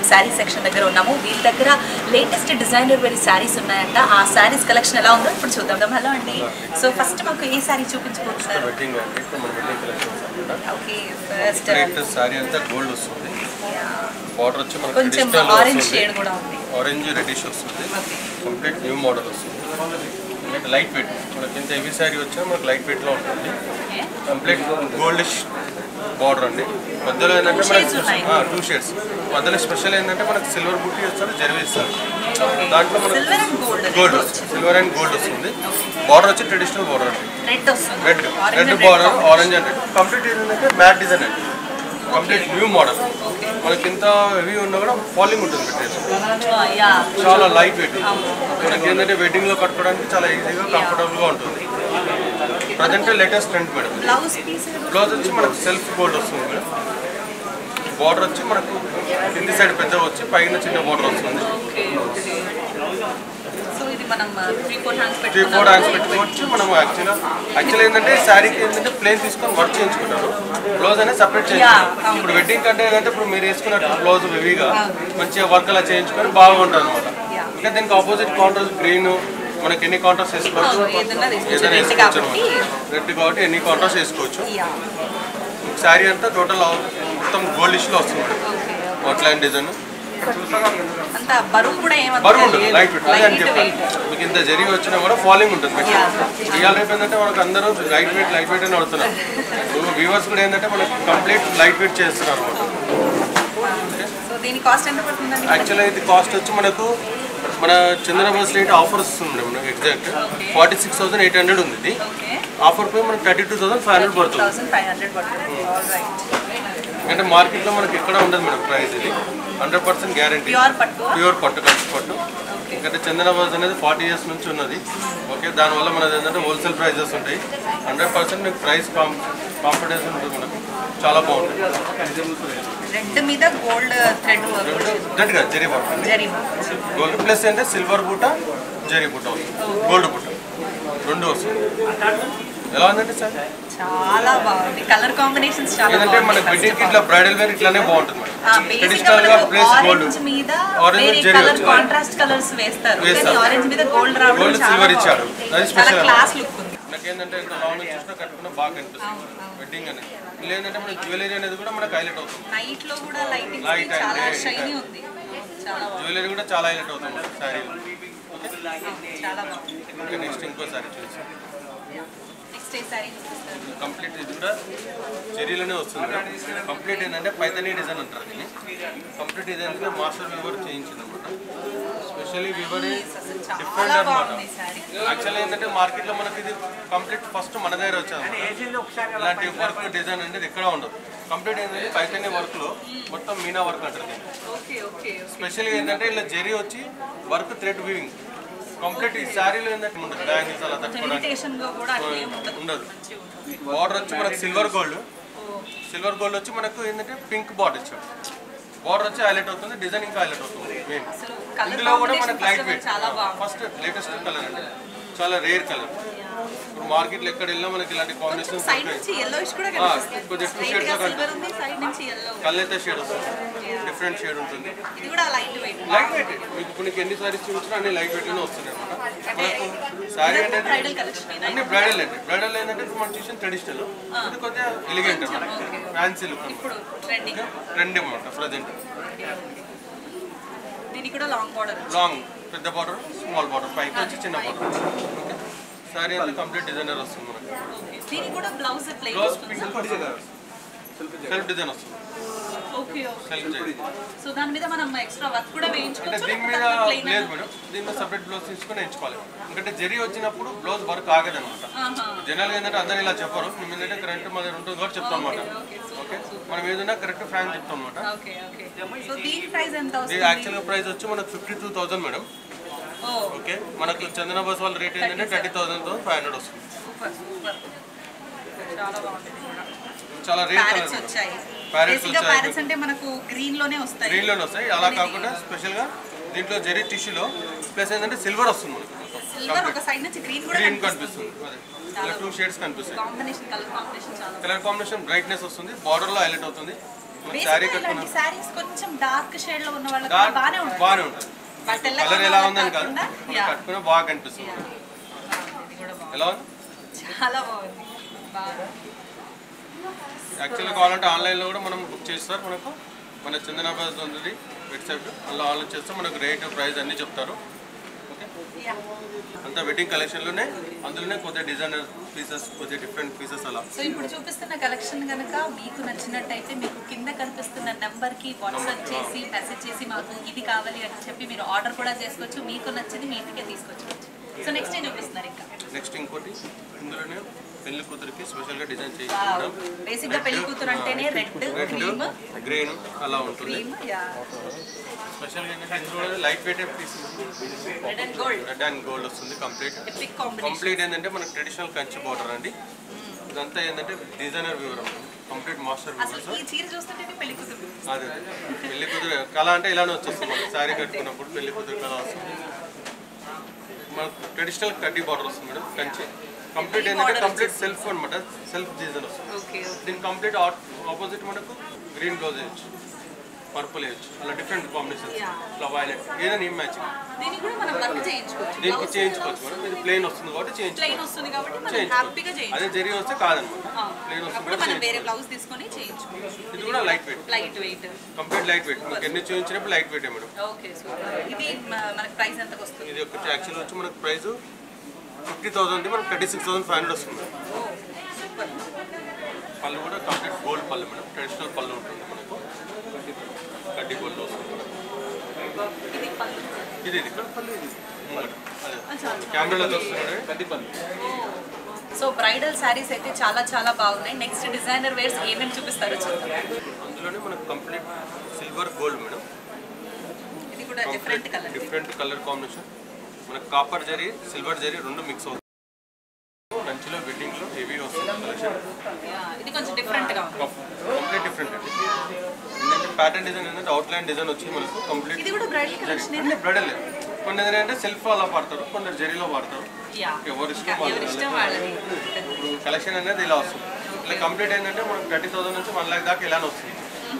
Sari section దగ్గర ఉన్నాము వీళ్ళ దగ్గర లేటెస్ట్ డిజైనర్ వేర్ శారీస్ ఉన్నాయంట ఆ శారీస్ కలెక్షన్ ఎలా ఉందో ఇప్పుడు చూద్దాం హలో అండి సో ఫస్ట్ మాకు ఏ శారీ చూపించబోతున్నారు వెడ్డింగ్ అంటే ఇప్పుడు మన వెడ్డింగ్ కలెక్షన్స్ అన్నమాట ఓకే ఫస్ట్ రేట్ సారీ అంతా గోల్డ్ వస్తుంది బార్డర్ వచ్చి మనకి కొంచెం డిజిటల్ ఆరెంజ్ వస్తుంది షేడ్ కూడా ఉంది ఆరెంజ్ రెడిష్ వస్తుంది ఓకే కంప్లీట్ న్యూ మోడల్ వస్తుంది అంటే లైట్ వెయిట్ మనకి ఇంత హెవీ శారీ వచ్చినా మనకి లైట్ వెయిట్లో ఉంటుంది ఓకే కంప్లీట్ గోల్డిష్ బార్డర్ అండి మధ్యలో ఏంటంటే Two shades ఉన్నాయి. మనకి టూ షేడ్స్ మధ్యలో స్పెషల్ ఏంటంటే మనకి సిల్వర్ బుట్టి వస్తారు జర్వీ ఇస్తారు దాంట్లో మనకి సిల్వర్ అండ్ గోల్డ్ గోల్డ్ వస్తుంది సిల్వర్ అండ్ గోల్డ్ వస్తుంది బార్డర్ వచ్చి ట్రెడిషనల్ బార్డర్ అండి రెడ్ వస్తుంది red Orange red and border combination. Orange and red complete ఏంటంటే మ్యాట్ డిజైన్ అండి కంప్లీట్ న్యూ మోడల్ మనకి ఇంత హెవీ ఉన్నా కూడా ఫాలింగ్ ఉంటుంది మెటీరియల్ ఆ, యా చాలా లైట్ వెయిట్ మనకి ఏంటంటే వెడ్డింగ్ లో కట్టుకోవడానికి చాలా ఈజీగా కంఫర్టబుల్ గా ఉంటుంది present latest trend madam blouse piece blouse వచ్చి మనకు సెల్ఫ్ గోల్డ్ వస్తుంది మేడం బార్డర్ వచ్చి మనకు కింది సైడ్ పెద్దగా వచ్చి పైన చిన్న బార్డర్ వస్తుంది ఓకే ఓకే సో ఇది మనం three four hands three four hands పెట్టుకోవచ్చు మనం యాక్చువల్గా యాక్చువల్ ఏంటంటే శారీకి ఏంటంటే ప్లేన్ తీసుకొని వర్క్ చేయించుకుంటారు బ్లౌజ్ అనేది సపరేట్ చేయించుకుంటారు ఇప్పుడు వెడ్డింగ్ కంటే ఏంటంటే ఇప్పుడు మీరు వేసుకున్నట్టు బ్లౌజ్ హెవీగా మంచిగా వర్క్ అలా చేయించుకొని బాగుంటుంది అనమాట ఇంకా దీనికి ఆపోజిట్ కాంట్రాస్ట్ గ్రీన్ మనకి ఎన్ని కాంట్రాస్ట్ వేసుకోవచ్చు ఏదైనా తీసుకోవచ్చు ఏదైనా రెడ్ వేసుకోవచ్చు కాబట్టి రెడ్ కాబట్టి ఎన్ని కాంట్రాస్ట్ వేసుకోవచ్చు యా శారీ అంతా టోటల్ మొత్తం గోల్డిష్లో వస్తుంది ఓకే అవుట్లైన్ డిజైన్ అంత బరువు కూడా ఏమంత బరువు ఉంటుంది లైట్ వెయిట్ అదే అని లైట్ చెప్పాలి వెయిట్ మీకు ఇంత జరిగి వచ్చినా కూడా ఫాలింగ్ ఉంటుంది మీకు ఇవాళ రేపు ఏంటంటే మనకు అందరూ లైట్ వెయిట్ లైట్ వెయిట్ అని అడుగుతున్నారు ఇప్పుడు వ్యూవర్స్ కూడా ఏంటంటే మనకి కంప్లీట్ లైట్ వెయిట్ చేస్తున్నారు అనమాట సో దీని కాస్ట్ ఎంత పడుతుందండి యాక్చువల్గా ఇది కాస్ట్ వచ్చి మనకు మన చంద్రబాబు స్టేట్ ఆఫర్ వస్తుంది మనకు exact forty six thousand eight hundred ఉంది ఇది ఓకే ఆఫర్ పోయి మనకు thirty two thousand five hundred పడుతుంది థౌసండ్ ఫైవ్ హండ్రెడ్ పడుతుంది ఆల్ రైట్ అంటే మార్కెట్లో మనకి ఎక్కడ ఉండదు మేడం ప్రైస్ ఇది హండ్రెడ్ పర్సెంట్ గ్యారంటీ ప్యూర్ పట్టు ప్యూర్ పట్టు కలిసి పట్టు ఎందుకంటే చందనాబాద్ అనేది ఫార్టీ ఇయర్స్ నుంచి ఉన్నది ఓకే దానివల్ల మనది ఏంటంటే హోల్సేల్ ప్రైజెస్ ఉంటాయి హండ్రెడ్ పర్సెంట్ మీకు ప్రైస్ కాం కాంపిటేషన్ ఉంటుంది మనకు చాలా బాగుంటుంది రెడ్ మీద గోల్డ్ థ్రెడ్ వర్క్ రెడ్ కదా జరీ వర్క్ అండి జరీ గోల్డ్ ప్లస్ అంటే సిల్వర్ బూట జరీ బూట వస్తుంది గోల్డ్ బూట రెండు వస్తుంది ఎలా ఉందండి సార్ చాలా బాగుంది కలర్ కాంబినేషన్స్ చాలా ఏంటంటే మన బాగుంది వెడ్డింగ్కి ఇట్లా బ్రైడల్ వేర్ ఇట్లానే బాగుంటుంది మేడం బేసిక్ ట్రెడిషనల్ గా ప్లేస్ గోల్డ్ ఆరెంజ్ మీద Orange వేరే జరీ కలర్ వచ్చింది. కాంట్రాస్ట్ కలర్స్ వేస్తారు వేస్తారు. కానీ ఆరెంజ్ మీద గోల్డ్ రావడం Gold, చాలా silver ఇచ్చాడు. బాగుంది. అది చాలా special. క్లాస్ లుక్ ఉంది నాకేంటంటే ఇంత లాంగ్ నుంచి చూసినా కట్టుకున్నా బాగా కనిపిస్తుంది వెడ్డింగ్ అనేది ఇలా ఏంటంటే మన జ్యువెలరీ అనేది కూడా మనకు హైలైట్ అవుతుంది నైట్ లో కూడా లైటింగ్ Light and చాలా day. షైనీ ఉంది చాలా బాగుంది జ్యువెలరీ కూడా చాలా హైలైట్ అవుతుంది శారీలో చాలా బాగుంది ఇంకా నెక్స్ట్ ఇంకో శారీ చూసి నెక్స్ట్ ఏ సారీ చూపిస్తారు కంప్లీట్ ఇది కూడా చెరీలోనే వస్తుంది కంప్లీట్ ఏంటంటే పైతనీ డిజైన్ అంటారు దీన్ని కంప్లీట్ ఇది ఏంటంటే మాస్టర్ వీవర్ చేయించింది అనమాట స్పెషల్లీ వీవర్ అసలు డిఫరెంట్ చాలా అనమాట బాగుంది ఈ సారీ యాక్చువల్లీ ఏంటంటే మార్కెట్లో మనకి ఇది కంప్లీట్ ఫస్ట్ మన దగ్గర వచ్చాది ఇలాంటి వర్క్ డిజైన్ అనేది ఎక్కడ ఉండదు కంప్లీట్ ఏంటంటే పైతనీ వర్క్లో మొత్తం మీనా వర్క్ అంటారు దీన్ని ఓకే ఓకే స్పెషల్గా ఏంటంటే ఇలా జెరీ వచ్చి వర్క్ థ్రెడ్ వీవింగ్ కంప్లీట్ ఈ శారీలో ఏంటంటే ఉండదు బ్యాంగిల్స్ అలా తట్టుకోవడానికి ఇమిటేషన్ గా కూడా అట్లే ఉండదు ఉండదు మంచిగా ఉంటుంది బార్డర్ వచ్చి మనకు సిల్వర్ గోల్డ్ సిల్వర్ గోల్డ్ వచ్చి మనకు ఏంటంటే పింక్ బార్డర్ ఇచ్చాడు బార్డర్ వచ్చి హైలైట్ అవుతుంది డిజైన్ ఇంకా హైలైట్ అవుతుంది మెయిన్ అసలు కలర్ ఇందులో కూడా మనకు లైట్ కాంబినేషన్ వెయిట్ చాలా బాగుంది ఫస్ట్ లేటెస్ట్ కలర్ అండి చాలా రేర్ కలర్ ఇప్పుడు మార్కెట్లో ఎక్కడ వెళ్ళినా మనకి ఇలాంటి కాంబినేషన్ సైడ్ నుంచి ఎల్లోయిష్ కూడా కనిపిస్తుంది కొద్దిగా టూ Light గా షేడ్స్ సిల్వర్ ఉంది సైడ్ నుంచి ఎల్లో కళ్ళైతే షేడ్ వస్తుంది డిఫరెంట్ షేడ్ ఉంటుంది ఇది కూడా లైట్ వెయిట్ లైట్ వెయిట్ మీకు ఇప్పుడు నీకు ఎన్ని సారీస్ చూపించినా అన్ని లైట్ వెయిట్లోనే వస్తున్నాయి అనమాట మనకు శారీ అంటే బ్రైడల్ కలెక్షన్ అన్ని బ్రైడల్ అండి బ్రైడల్ ఏంటంటే ఇప్పుడు మనం చూసిన ట్రెడిషనల్ ఇది కొద్దిగా ఎలిగెంట్ అనమాట ఫ్యాన్సీ లుక్ ఇప్పుడు ట్రెండింగ్ ట్రెండ్ అనమాట ప్రజెంట్ దీనికి కూడా లాంగ్ బార్డర్ లాంగ్ పెద్ద బార్డర్ స్మాల్ బార్డర్ పైకి వచ్చి చిన్న బార్డర్ ఓకే శారీ అంతా కంప్లీట్ డిజైనర్ వస్తుంది మనకి దీనికి కూడా blouse plain blouse self design వస్తుంది ఓకే సెల్ఫ్ డిజైన్ సో దాని మీద మనం ఎక్స్ట్రా వర్క్ కూడా అంటే వేయించుకోవచ్చు దీని మీద లేకపోతే plain లేదు అయినా? మేడం దీని మీద సపరేట్ బ్లౌజ్ తీసుకొని ఎంచుకోవాలి ఎందుకంటే జరీ వచ్చినప్పుడు బ్లౌజ్ వర్క్ ఆగదనమాట ఆహా. జనరల్గా ఏంటంటే అందరు ఇలా చెప్పరు మేము ఏంటంటే కరెంట్ మన దగ్గర ఉంటుంది కాబట్టి చెప్తాం అనమాట ఓకే మనం ఏదైనా కరెక్ట్ ఫ్యాన్ చెప్తాం అనమాట ఓకే ఓకే సో దీని ప్రైస్ ఎంత ఇది వస్తుంది యాక్చువల్గా ప్రైస్ వచ్చి మనకు fifty two thousand madam oh okay మనకు చందన బస్ వాళ్ళ రేట్ ఏంటంటే థర్టీ థౌసండ్ ఫైవ్ హండ్రెడ్ వస్తుంది సూపర్ సూపర్ చాలా బాగుంది ఇది కూడా. చాలా రేట్ ప్యారెట్స్ కలర్ వచ్చాయి Parrots బేసిక్ గా వచ్చాయి. ప్యారెట్స్ అంటే మనకు గ్రీన్ లోనే వస్తాయి గ్రీన్లోనే వస్తాయి అలా కాకుండా స్పెషల్గా దీంట్లో జరీ టిష్యూలో ప్లస్ ఏంటంటే సిల్వర్ వస్తుంది మనకు సిల్వర్ ఒక సైడ్ నుంచి గ్రీన్ కూడా గ్రీన్ కనిపిస్తుంది అదే ఇలా టూ షేడ్స్ కనిపిస్తాయి కాంబినేషన్ కలర్ కాంబినేషన్ చాలా కలర్ కాంబినేషన్ బ్రైట్నెస్ వస్తుంది బార్డర్లో హైలైట్ అవుతుంది మన శారీ బేసిక్గా కట్టుకున్న ఇలాంటి శారీస్ కొంచెం డార్క్ షేడ్ లో ఉన్న వాళ్ళకి డార్క్ బానే ఉంటుంది బాగానే ఉంటుంది బట్ తెల్లగా కలర్ ఉన్న ఎలా వాళ్ళకి ఉందని కాదు కాకుండా, మనం yeah. కట్టుకున్న బాగా కనిపిస్తుంది ఇది కూడా బాగుంది. ఎలా ఉంది చాలా బాగుంది బాగా యాక్చువల్గా కావాలంటే ఆన్లైన్లో కూడా మనం బుక్ చేస్తారు మనకు మన చందనాబాద్ ఉంది వెబ్సైట్ అలా ఆన్లైన్ చేస్తే మనకు రేట్ ప్రైస్ అన్నీ చెప్తారు ఓకే Yeah. అంతా వెడ్డింగ్ కలెక్షన్లోనే అందులోనే కొద్దిగా డిజైనర్ పీసెస్ కొద్దిగా డిఫరెంట్ పీసెస్ అలా సో ఇప్పుడు చూపిస్తున్న కలెక్షన్ కనుక మీకు నచ్చినట్టయితే మీకు కింద కనిపిస్తున్న నెంబర్ కి వాట్సాప్ చేసి మెసేజ్ చేసి మాకు ఇది కావాలి అని చెప్పి మీరు ఆర్డర్ కూడా చేసుకోవచ్చు మీకు నచ్చింది మీ ఇంటికే తీసుకొచ్చుకోవచ్చు సో నెక్స్ట్ ఏం చూపిస్తున్నారు ఇంకా నెక్స్ట్ ఇంకోటి ఇందులోనే పెళ్లి కూతురికి స్పెషల్గా డిజైన్ చేయించాం మేడం బేసిక్ గా పెళ్లి కూతురు అంటేనే రెడ్ రెడ్ క్రీమ్ గ్రీన్ అలా ఉంటుంది క్రీమ్ యా స్పెషల్గా ఏంటంటే ఇందులో light weight piece red and gold red and gold వస్తుంది కంప్లీట్ ఎపిక్ కాంబినేషన్ కంప్లీట్ ఏంటంటే మనకు ట్రెడిషనల్ కంచి బార్డర్ అండి ఇదంతా ఏంటంటే డిజైనర్ వివరం కంప్లీట్ మాస్టర్ అసలు వివరం ఈ చీర చూస్తుంటేనే పెళ్లి కూతురు అదే పెళ్లి కూతురు కళ అంటే ఇలానే వచ్చేస్తుంది మనకి శారీ కట్టుకున్నప్పుడు పెళ్లి కూతురు కళ వస్తుంది మనకు ట్రెడిషనల్ కడ్డీ బార్డర్ వస్తుంది మేడం కంచి కంప్లీట్ ఏంటంటే కంప్లీట్ సెల్ఫ్ అనమాట సెల్ఫ్ డిజైన్ వస్తుంది ఓకే దీని కంప్లీట్ ఆపోజిట్ మనకు గ్రీన్ బ్లౌజ్ వేయచ్చు పర్పుల్ వేయచ్చు అలా డిఫరెంట్ కాంబినేషన్ Yeah. ఇట్లా వైలెట్ ఏదైనా ఈ మ్యాచింగ్ దీనికి కూడా మనం వర్క్ చేయించుకోవచ్చు దీనికి చేయించుకోవచ్చు మేడం ఇది ప్లెయిన్ వస్తుంది కాబట్టి ప్లెయిన్ చేయించుకోవచ్చు వస్తుంది కాబట్టి మనం చేయించుకోవచ్చు హ్యాపీగా చేయించుకోవచ్చు అదే జరిగి వస్తే కాదనమాట ప్లెయిన్ వస్తుంది అప్పుడు కూడా మనం వేరే చేయించుకోవచ్చు బ్లౌజ్ తీసుకొని చేయించుకోవచ్చు ఇది కూడా light weight light weight complete light weight మీకు ఎన్ని చూపించినప్పుడు light weight madam okay super ఇది మ- మనకి ప్రైస్ ఎంతకు వస్తుంది ఇది ఒకటి యాక్చువల్ వచ్చి మనకు ప్రైస్ ఫిఫ్టీ థౌసండ్ మనకు thirty six thousand five hundred వస్తుంది ఓ సూపర్ పళ్ళు కూడా కంప్లీట్ గోల్డ్ పళ్ళు మేడం ట్రెడిషనల్ పళ్ళు ఉంటుంది మనకు కడ్డీ గోల్డ్ వస్తుంది ఇది పళ్ళు ఇది ఇది ఇక్కడ పళ్ళు ఇది ముంగట. అదే ఆ, చాలా కెమెరాలో వస్తున్నాడు కడ్డీ పళ్ళు సో బ్రైడల్ శారీస్ అయితే చాలా చాలా బాగున్నాయి నెక్స్ట్ డిజైనర్ వేర్స్ ఏమేమి చూపిస్తారో చూద్దాం అందులోనే మనకు కంప్లీట్ సిల్వర్ గోల్డ్ మేడం ఇది కూడా different colour different colour combination మనకు కాపర్ జరీ సిల్వర్ జరీ రెండు మిక్స్ అవుతుంది కంచిలో వెడ్డింగ్లో హెవీగా వస్తుంది కలెక్షన్ ఇది కొంచెం డిఫరెంట్ గా ఉంది కంప్లీట్ డిఫరెంట్ అండి ఏంటంటే ప్యాటర్న్ డిజైన్ ఏంటంటే అవుట్లైన్ డిజైన్ వచ్చి మనకు కంప్లీట్ ఇది కూడా బ్రైడల్ కలెక్షన్ అన్ని బ్రైడల్ కొన్ని ఏంటంటే సెల్ఫ్ అలా వాడతారు కొందరు జరీలో వాడతారు యా ఎవరి ఇష్టం వాళ్ళది. ఎవరి ఇష్టం వాళ్ళది ఇప్పుడు కలెక్షన్ అనేది ఇలా వస్తుంది ఇలా కంప్లీట్ ఏంటంటే మనకు థర్టీ థౌసండ్ నుంచి వన్ లాక్ దాకా ఇలానే వస్తుంది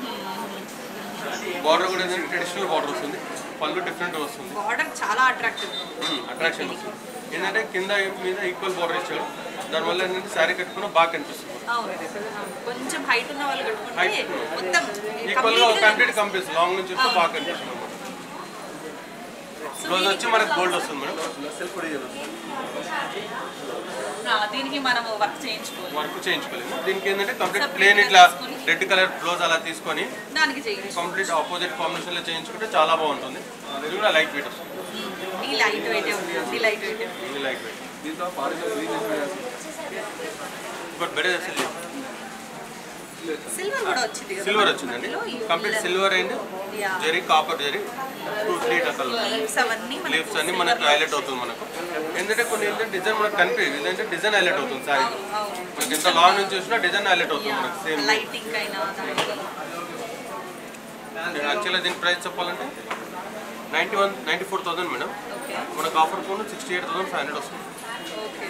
బార్డర్ కూడా ఏంటంటే ట్రెడిషనల్ బార్డర్ వస్తుంది పళ్ళు డిఫరెంట్ వస్తుంది బార్డర్ చాలా అట్రాక్టివ్ అట్రాక్షన్ వస్తుంది ఏంటంటే కింద మీద ఈక్వల్ బార్డర్ ఇచ్చాడు దానివల్ల ఏంటంటే శారీ కట్టుకున్న బాగా కనిపిస్తుంది అవును కొంచెం హైట్ ఉన్న వాళ్ళు కట్టుకుంటే మొత్తం ఈక్వల్ గా complete గా కంప్లీట్ కంప్లీట్ లాంగ్ నుంచి వస్తే బాగా కనిపిస్తుంది అన్నమాట రోజు వచ్చి మనకు గోల్డ్ వస్తుంది మేడం సెల్ఫ్ ఆ, దీనికి మనం వర్క్ చేయించుకోవాలి వర్క్ చేయించుకోలేము దీనికి ఏంటంటే కంప్లీట్ ప్లేన్ ఇట్లా రెడ్ కలర్ బ్లౌజ్ అలా తీసుకొని దానికి చేయించు కంప్లీట్ ఆపోజిట్ కాంబినేషన్ లో చేయించుకుంటే చాలా బాగుంటుంది ఇది కూడా లైట్ వెయిట్ వస్తుంది ఈ లైట్ వెయిట్ ఉంది ఈ లైట్ వెయిట్ ఇది లైట్ వెయిట్ బట్ బెటర్ అసలు సిల్వర్ కూడా వచ్చింది కదా సిల్వర్ వచ్చిందండి కంప్లీట్ సిల్వర్ అండ్ Yeah. జరీ కాపర్ జరీ టూ త్రీ రకాలు లీవ్స్ అవన్నీ మనకు లీవ్స్ అన్ని మనకు హైలైట్ అవుతుంది మనకు ఎందుకంటే కొన్ని ఏంటంటే డిజైన్ మనకు కనిపించదు ఇదంటే డిజైన్ హైలైట్ అవుతుంది సారీ అవును మనకి ఎంత లాంగ్ నుంచి చూసినా డిజైన్ హైలైట్ అవుతుంది మనకు సేమ్ లైటింగ్ అయినా దానికి యాక్చువల్గా దీని ప్రైస్ చెప్పాలంటే ninety one ninety four thousand madam okay మనకు ఆఫర్ ఫోన్ sixty eight thousand five hundred వస్తుంది okay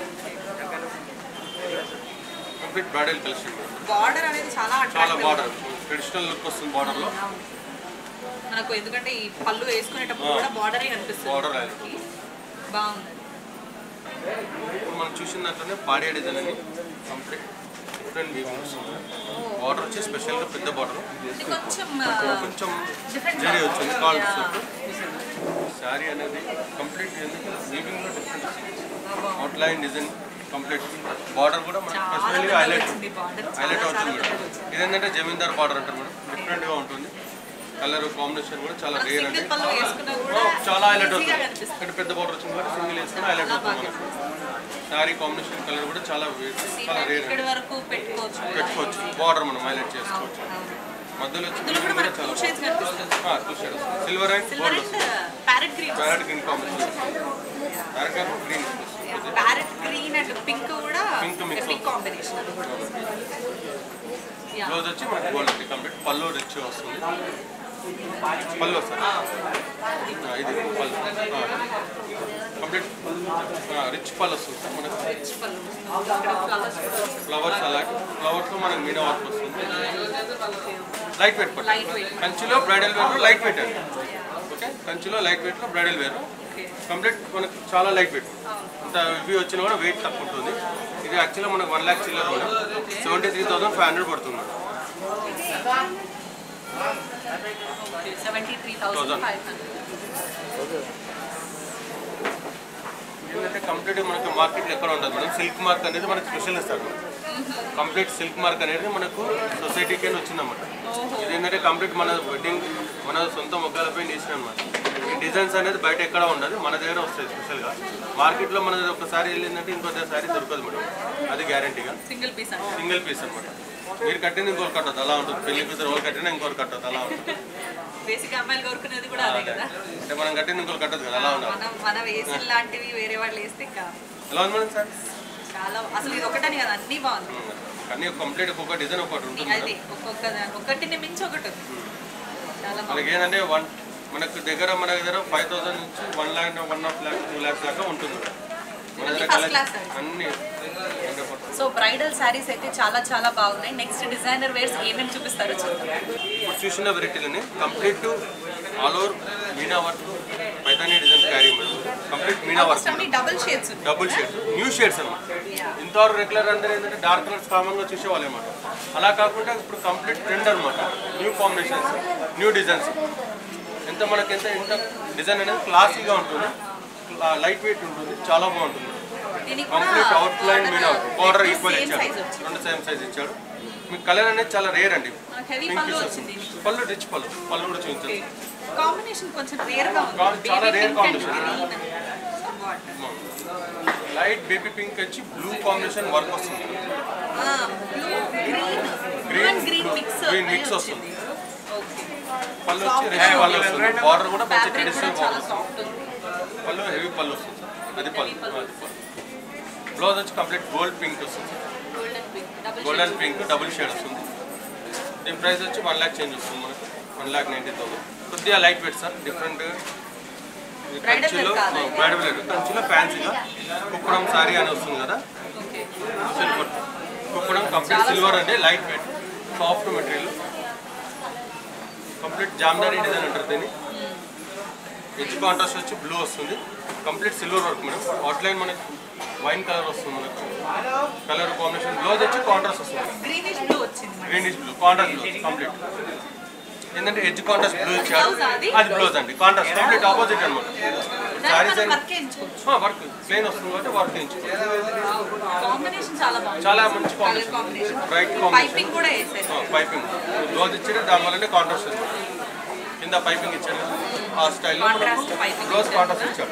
complete bridal collection madam border అనేది చాలా చాలా అట్రాక్టివ్ బార్డర్ ట్రెడిషనల్ లుక్ వస్తుంది బార్డర్లో మనకు ఎందుకంటే ఈ పళ్ళు వేసుకునేటప్పుడు కూడా బార్డరే కనిపిస్తుంది బార్డర్ బాగుంది ఇప్పుడు మనం చూసిన దాంట్లోనే పాడి డిజైన్ అని కంప్లీట్ డిఫరెంట్ వీవింగ్ వస్తుంది బార్డర్ వచ్చి స్పెషల్గా పెద్ద బార్డర్ ఇది కొంచెం కొంచెం డిఫరెంట్ జరీ వచ్చింది కాల్ శారీ అనేది కంప్లీట్ వీవింగ్లో different outline design complete border కూడా మనకి చాలా స్పెషల్గా పెద్దగా హైలైట్ వచ్చింది బార్డర్ హైలైట్ చాలా అవుతుంది చాలా మేడం ఇదేంటంటే జమీందార్ బార్డర్ అంటారు మేడం డిఫరెంట్గా ఉంటుంది కలర్ కాంబినేషన్ కూడా చాలా రేర్ అండి సింగిల్ పళ్ళు వేసుకున్నా కూడా చాలా హైలైట్ ఈజీగా అవుతుంది కనిపిస్తుంది ఇక్కడ పెద్ద బార్డర్ వచ్చింది కాబట్టి సింగిల్ వేసుకుని హైలైట్ చాలా అవుతుంది బాగా మనకు శారీ కాంబినేషన్ కలర్ కూడా చాలా వే- చాలా రేర్ ఇక్కడి వరకు పెట్టుకోవచ్చు పెట్టుకోవచ్చు బార్డర్ మనం హైలైట్ చేసుకోవచ్చు మధ్యలో వచ్చి ఇందులో కూడా మనకు టూ షేడ్స్ కనిపిస్తుంది two shade silver and silver gold and parrot green parrot green combination parrot green green parrot green and pink కూడా Pink mix పింక్ కాంబినేషన్ అది కూడా యా బ్లౌజ్ వచ్చి మనకి గోల్డ్ కంప్లీట్ పళ్ళు రిచ్ వస్తుంది పళ్ళు వస్తుంది ఇది పళ్ళు కంప్లీట్ రిచ్ పళ్ళు వస్తుంది సార్ మనకు రిచ్ పళ్ళు ఇక్కడ ఫ్లవర్స్ ఫ్లవర్స్ అలాగే ఫ్లవర్స్లో మనకు మీనా వర్క్ వస్తుంది లైట్ వెయిట్ పట్టు లైట్ వెయిట్ కంచిలో బ్రైడల్ వేర్ లైట్ వెయిట్ అండి ఓకే కంచిలో లైట్ వెయిట్ లో బ్రైడల్ వేర్ ఓకే కంప్లీట్ మనకు చాలా లైట్ వెయిట్ అంత ఇవి వచ్చినా కూడా వెయిట్ తక్కువ ఉంటుంది ఇది యాక్చువల్గా మనకు వన్ ల్యాక్ చిల్లర కూడా seventy three thousand five hundred పడుతుంది okay seventy three thousand five hundred ఏంటంటే కంప్లీట్ మనకు మార్కెట్లో ఎక్కడ ఉండదు మేడం సిల్క్ మార్క్ అనేది మనకు స్పెషల్ ఇస్తారు కంప్లీట్ సిల్క్ మార్క్ అనేది మనకు సొసైటీకి వచ్చిందన్నమాట ఇది ఏంటంటే కంప్లీట్ మన వెడ్డింగ్ మన సొంత మొక్కలపై నేసిన అనమాట ఈ డిజైన్స్ అనేది బయట ఎక్కడ ఉండదు మన దగ్గర వస్తాయి స్పెషల్గా మార్కెట్లో మనది ఒకసారి వెళ్ళిందంటే ఇంకోసారి దొరకదు మేడం అది గ్యారంటీగా సింగిల్ పీస్ అండి సింగిల్ పీస్ అనమాట మీరు కట్టింది ఇంకోరు కట్టదు అలా ఉంటుంది పెళ్లి కూతురు వాళ్ళు కట్టినా ఇంకోరు కట్టదు అలా ఉంటుంది బేసిక్ అమ్మాయిలు కోరుకునేది కూడా అదే కదా అంటే మనం కట్టింది ఇంకోరు కట్టదు కదా అలా ఉండాలి మనం మన వేసిన లాంటివి వేరే వాళ్ళు వేస్తే ఇంకా ఎలా ఉంది మేడం సార్ చాలా అసలు ఇది ఒకటని కదా అన్ని బాగుంది అన్నీ కంప్లీట్ ఒక్కొక్క డిజైన్ ఒకటి ఉంటుంది అది ఒక్కొక్క దాని- ఒకటిని మించి ఒకటి ఉంది చాలా బాగుంది మనకి ఏంటంటే వన్ మనకు దగ్గర మన దగ్గర ఫైవ్ థౌసండ్ నుంచి one lakh one half lakh two lakhs దాకా ఉంటుంది మన దగ్గర First class కలెక్షన్ అన్ని సో బ్రైడల్ శారీస్ అయితే చాలా చాలా బాగున్నాయి నెక్స్ట్ డిజైనర్ వేర్స్ ఏమేమి చూపిస్తారో చూద్దాం ఇప్పుడు చూసిన వెరైటీలని కంప్లీట్ ఆల్ ఓవర్ మీనా work Paithani design carry madam complete మీనా వర్క్ అన్ని డబుల్ షేడ్స్ ఉన్నాయి డబుల్ షేడ్స్ న్యూ షేడ్స్ అన్నమాట ఇంతవరకు రెగ్యులర్ అందరూ ఏంటంటే డార్క్ కలర్స్ కామన్గా చూసేవాళ్ళు అనమాట అలా కాకుండా ఇప్పుడు కంప్లీట్ ట్రెండ్ అనమాట న్యూ కాంబినేషన్స్ న్యూ డిజైన్స్ ఎంత మనకి ఎంత ఎంత డిజైన్ అనేది క్లాసీగా ఉంటుంది లైట్ వెయిట్ ఉంటుంది చాలా బాగుంటుంది దీనికి కంప్లీట్ అవుట్ లైన్ మీద బార్డర్ సేమ్ ఈక్వల్ సైజ్ ఇచ్చాడు వచ్చింది రెండు సేమ్ సైజ్ ఇచ్చాడు మీకు కలర్ అనేది చాలా రేర్ అండి హెవీ పింక్ పళ్ళు వచ్చింది పళ్ళు రిచ్ పళ్ళు పళ్ళు కూడా చూపించారు కాంబినేషన్ కొంచెం రేర్ గా ఉంది కా- చాలా Baby rare pink and combination. green. Somewhat. Light baby pink వచ్చి బ్లూ కాంబినేషన్ వర్క్ వస్తుంది ఆ, blue, green, blue and green mix green mix అయి వస్తుంది. వచ్చింది. Okay. పళ్ళు వచ్చి రిచ్ పళ్ళు వస్తుంది బార్డర్ కూడా మంచి Fabric కూడా ట్రెడిషనల్ చాలా బార్డర్ సాఫ్ట్ ఉంది పళ్ళు హెవీ పళ్ళు వస్తుంది సార్ అది పళ్ళు పళ్ళు. అది పళ్ళు బ్లౌజ్ వచ్చి కంప్లీట్ గోల్డ్ పింక్ వస్తుంది golden pink double golden pink double shade వస్తుంది దీని ప్రైస్ వచ్చి వన్ ల్యాక్ చేంజ్ వస్తుంది మనకు వన్ ల్యాక్ నైంటీ థౌసండ్ కొద్దిగా light weight sir different Bridal కంచిలో wear కాదా ఇది? బ్రైడల్ వేర్ కంచిలో ఫ్యాన్సీగా కుప్పడం సారీ అని వస్తుంది కదా okay silver Kuppadam complete silver అంటే light weight soft material complete Jamdani design అంటారు దీన్ని ఎడ్జ్ కాంట్రాస్ట్ వచ్చి బ్లూ వస్తుంది complete silver work madam outline మనకి వైన్ కలర్ వస్తుంది మనకు కలర్ కాంబినేషన్ బ్లౌజ్ వచ్చి కాంట్రాస్ట్ వస్తుంది గ్రీనిష్ బ్లూ వచ్చింది మనకి. Greenish blue contrast blouse complete ఏంటంటే ఎడ్జ్ కాంట్రాస్ట్ బ్లూ ఇచ్చారు Blouse అది? అది బ్లౌజ్ అండి కాంట్రాస్ట్ కంప్లీట్ ఆపోజిట్ అనమాట దాన్ని సారీస్ మనం వర్క్ చేయించుకోవచ్చు వర్క్ ప్లేన్ వస్తుంది కాబట్టి వర్క్ చేయించుకోవచ్చు కాంబినేషన్ చాలా బాగుంది చాలా మంచి colour combination combination bright combination piping కూడా వేసారు పైపింగ్ బ్లౌజ్ ఇచ్చాడు దానివల్లనే కాంట్రాస్ట్ వచ్చింది కింద పైపింగ్ ఇచ్చాడు ఆ స్టైల్లో Contrast piping బ్లౌజ్ ఇచ్చారు కాంట్రాస్ట్ ఇచ్చాడు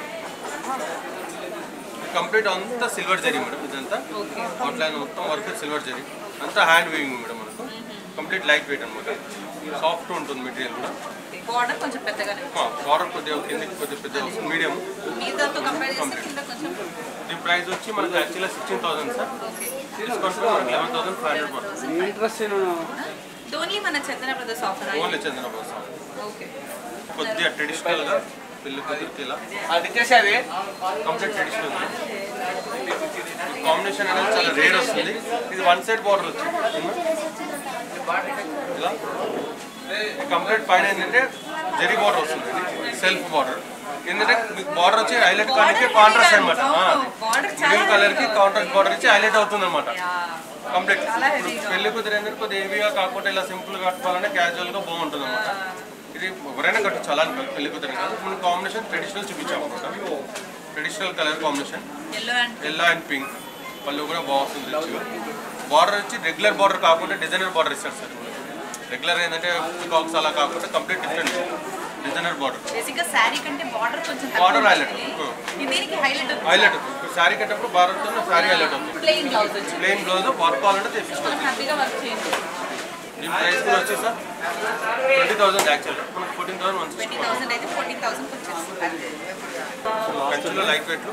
కంప్లీట్ అంతా సిల్వర్ జరీ మేడం ఇదంతా ఓకే అవుట్లైన్ మొత్తం వర్క్ సిల్వర్ జరీ అంతా హ్యాండ్ వీవింగ్ మేడం మనకు కంప్లీట్ లైట్ వెయిట్ అనమాట సాఫ్ట్ ఉంటుంది మెటీరియల్ కూడా బార్డర్ కొంచెం పెద్దగానే బార్డర్ కొద్దిగా కిందకి కొద్దిగా పెద్ద వస్తుంది మీడియం మీదతో కంపేర్ చేస్తే కింద కొంచెం దీని ప్రైస్ వచ్చి మనకు యాక్చువల్గా sixteen thousand sir okay discount మనకి లెవెన్ థౌసండ్ ఫైవ్ హండ్రెడ్ పడుతుంది ఇంట్రెస్ట్ ధోని మన Chandana brothers offer only Chandrababu sir okay కొద్దిగా ట్రెడిషనల్గా పెళ్లి కుదిరికి ఇలా అది చేసేది కంప్లీట్ ట్రెడిషనల్ కాంబినేషన్ అనేది చాలా రేర్ వస్తుంది ఇది వన్ సైడ్ బార్డర్ వచ్చింది ఇలా కంప్లీట్ పైన ఏంటంటే జరీ బార్డర్ వస్తుంది సెల్ఫ్ బార్డర్ ఏంటంటే మీకు బార్డర్ వచ్చి హైలైట్ కానీ కాంట్రాస్ట్ అనమాట బార్డర్ చాలా గ్రీన్ కలర్ కి కాంట్రాస్ట్ బార్డర్ ఇచ్చి హైలైట్ అవుతుంది అనమాట యా. కంప్లీట్ చాలా ఇప్పుడు heavy గా పెళ్లి కుదిరి ఏంటంటే కొద్దిగా హెవీగా కాకుండా ఇలా సింపుల్ కట్టుకోవాలంటే క్యాజువల్ గా బాగుంటుంది అనమాట ఇది ఎవరైనా కట్టచ్చు అలా అని కాదు, పెళ్లి కుదిరి కాదు మన కాంబినేషన్ ట్రెడిషనల్ చూపించాము అనమాట traditional colour combination yellow and yellow and pink పళ్ళు కూడా బాగుంటుంది రిచ్గా బార్డర్ వచ్చి రెగ్యులర్ బార్డర్ కాకుండా డిజైనర్ బార్డర్ ఇస్తారు సార్ రెగ్యులర్ ఏంటంటే పికాక్స్ అలా కాకుండా complete different designer border basic గా శారీ కంటే బార్డర్ కొంచెం Border highlight. ఇది దీనికి హైలైట్ హైలైట్ శారీ కట్టేటప్పుడు బార్డర్తో శారీ హైలైట్ అవుతుంది ప్లెయిన్ బ్లౌజ్ వచ్చి ప్లెయిన్ బ్లౌజ్ వర్క్ కావాలంటే తెప్పించుకోవచ్చు మనం హ్యాపీగా వర్క్ చేయండి దీని ప్రైస్ కూడా వచ్చి సార్ ట్వంటీ థౌసండ్ యాక్చువల్ మనకు fourteen thousand one twenty thousand అయితే ఫోర్టీన్ థౌసండ్ వచ్చేస్తుంది కంచులో లైట్ వెయిట్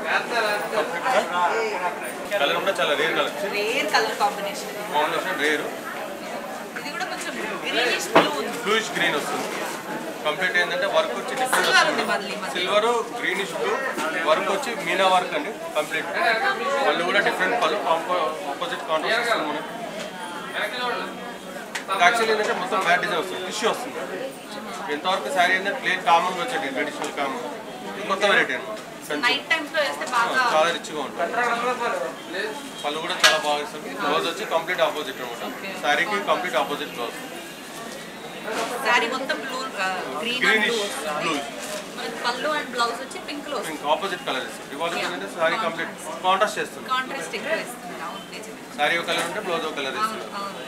కలర్ కూడా చాలా rare colour rare colour combination combination rare ఇది కూడా కొంచెం గ్రీనిష్ బ్లూ ఉంది బ్లూయిష్ గ్రీన్ వస్తుంది కంప్లీట్ ఏంటంటే వర్క్ వచ్చి డిఫరెంట్ సిల్వర్ ఉంది మళ్ళీ మళ్ళీ సిల్వర్ గ్రీనిష్ బ్లూ వర్క్ వచ్చి మీనా వర్క్ అండి కంప్లీట్ పళ్ళు కూడా డిఫరెంట్ పళ్ళు ఆపోజిట్ కాంట్రాస్ట్ వస్తుంది మనకు యాక్చువల్లీ ఏంటంటే మొత్తం మ్యాట్ డిజైన్ వస్తుంది టిష్యూ వస్తుంది ఎంతవరకు శారీ ఏంటంటే ప్లేన్ కామన్ వచ్చేది ట్రెడిషనల్ కామన్ ఇది కొత్త వెరైటీ అనమాట కంచి నైట్ టైమ్స్ లో వేస్తే బాగా చాలా రిచ్గా ఉంటుంది పళ్ళు కూడా చాలా బాగా ఇస్తుంది బ్లౌజ్ వచ్చి కంప్లీట్ ఆపోజిట్ అనమాట శారీకి కంప్లీట్ ఆపోజిట్ బ్లౌజ్ శారీ మొత్తం blue green and greenish blue blue మనకి పళ్ళు అండ్ బ్లౌజ్ వచ్చి పింక్ లో పింక్ ఆపోజిట్ కలర్ ఇస్తుంది ఇవాళ ఏంటంటే శారీ కంప్లీట్ కాంట్రాస్ట్ చేస్తుంది కాంట్రాస్ట్ ఎక్కువ ఇస్తుంది అవును నిజమే శారీ ఒక కలర్ ఉంటే బ్లౌజ్ ఒక కలర్ అవును ఇస్తుంది అవును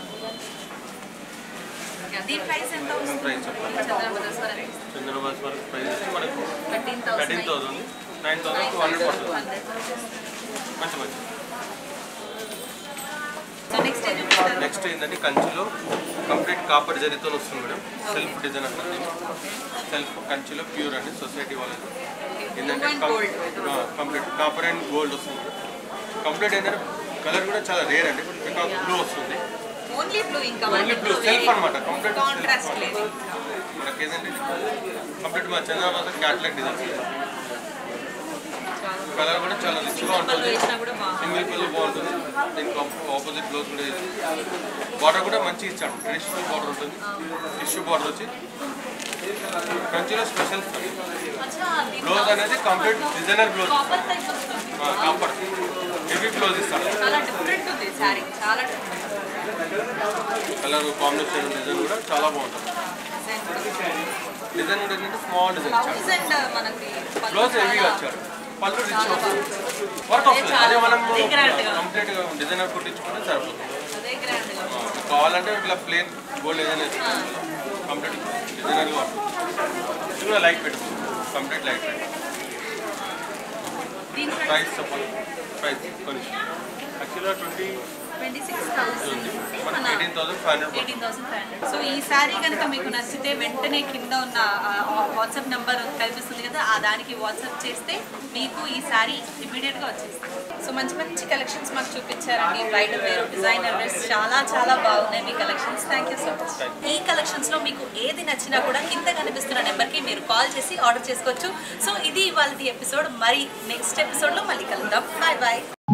యా, దీని ప్రైస్ ఎంత వస్తుంది ప్రైస్ చెప్పండి చంద్రబాబు సార్ చందన బస్ వరకు ప్రైస్ వచ్చి మనకు thirteen thirteen thousand thousand nine thousand two hundred పడుతుంది మంచి మంచి సో నెక్స్ట్ ఏం చూపిస్తారు నెక్స్ట్ ఏంటంటే కంచిలో కంప్లీట్ కాపర్ జరీతో వస్తుంది మేడం సెల్ఫ్ డిజైన్ అంటారు దీన్ని సెల్ఫ్ కంచిలో ప్యూర్ అండి సొసైటీ వాళ్ళది ఏంటంటే Blue and gold. Complete copper and gold వస్తుంది కంప్లీట్ ఏంటంటే కలర్ కూడా చాలా రేర్ అండి పికాక్ బ్లూ వస్తుంది ఓన్లీ బ్లూ ఇంకా ఓన్లీ బ్లూ సెల్ఫ్ అనమాట కంప్లీట్ కాంట్రాస్ట్ లేదు మనకి ఏంటంటే కంప్లీట్ మా చంద్రబాబు క్యాట్లాగ్ డిజైన్ కలర్ కూడా చాలా రిచ్గా పళ్ళు ఉంటుంది వేసినా కూడా బాగుంది సింగిల్ కలర్ బాగుంటుంది దీనికి ఆపోజిట్ బ్లౌజ్ కూడా బార్డర్ కూడా మంచి ఇచ్చాడు ట్రెడిషనల్ బార్డర్ ఉంటుంది టిష్యూ బార్డర్ వచ్చి కంచిలో స్పెషల్ అచ్చా బ్లౌజ్ అనేది complete designer blouse copper type వస్తుంది కాంపర్ హెవీ బ్లౌజ్ ఇస్తాడు చాలా డిఫరెంట్ ఉంది శారీ చాలా డిఫరెంట్ కలర్ కాంబినేషన్ డిజైన్ కూడా చాలా బాగుంటుంది డిజైన్ కూడా ఏంటంటే స్మాల్ డిజైన్ ఇచ్చాడు బ్లౌజ్ అండ్ మనకి పళ్ళు బ్లౌజ్ హెవీగా చాలా- వచ్చాడు పళ్ళు రిచ్ వస్తుంది వర్క్ వస్తుంది అదే మనం అదే grand గా. కంప్లీట్ డిజైనర్ కుట్టించుకుంటే సరిపోతుంది అదే గ్రాండ్ గా ఆ, మీకు కావాలంటే ఇట్లా ప్లేన్ గోల్డ్ ఏదైనా కంప్లీట్ డిజైనర్గా వస్తుంది ఇది కూడా లైట్ పెట్టుకుంది కంప్లీట్ లైట్ పెట్టు దీని ప్రైస్ ప్రైస్ చెప్పండి ప్రైస్ కొంచెం యాక్చువల్గా ట్వంటీ ట్వంటీ సిక్స్ థౌసండ్ మనకి eighteen thousand five hundred eighteen thousand five hundred so ఈ శారీ కనుక మీకు నచ్చితే వెంటనే కింద ఉన్న వాట్సాప్ నెంబర్ కనిపిస్తుంది కదా ఆ దానికి వాట్సాప్ చేస్తే మీకు ఈ శారీ ఇమీడియట్గా వచ్చేస్తుంది సో మంచి మంచి కలెక్షన్స్ మాకు చూపించారండి బ్రైడల్ వేర్ డిజైనర్ వేర్స్ చాలా చాలా బాగున్నాయి మీ collections thank you so much ఈ కలెక్షన్స్లో మీకు ఏది నచ్చినా కూడా కింద కనిపిస్తున్న నెంబర్కి మీరు కాల్ చేసి ఆర్డర్ చేసుకోవచ్చు సో ఇది ఇవాళ ఎపిసోడ్ మరి నెక్స్ట్ ఎపిసోడ్లో మళ్ళీ కలుద్దాం బాయ్ బాయ్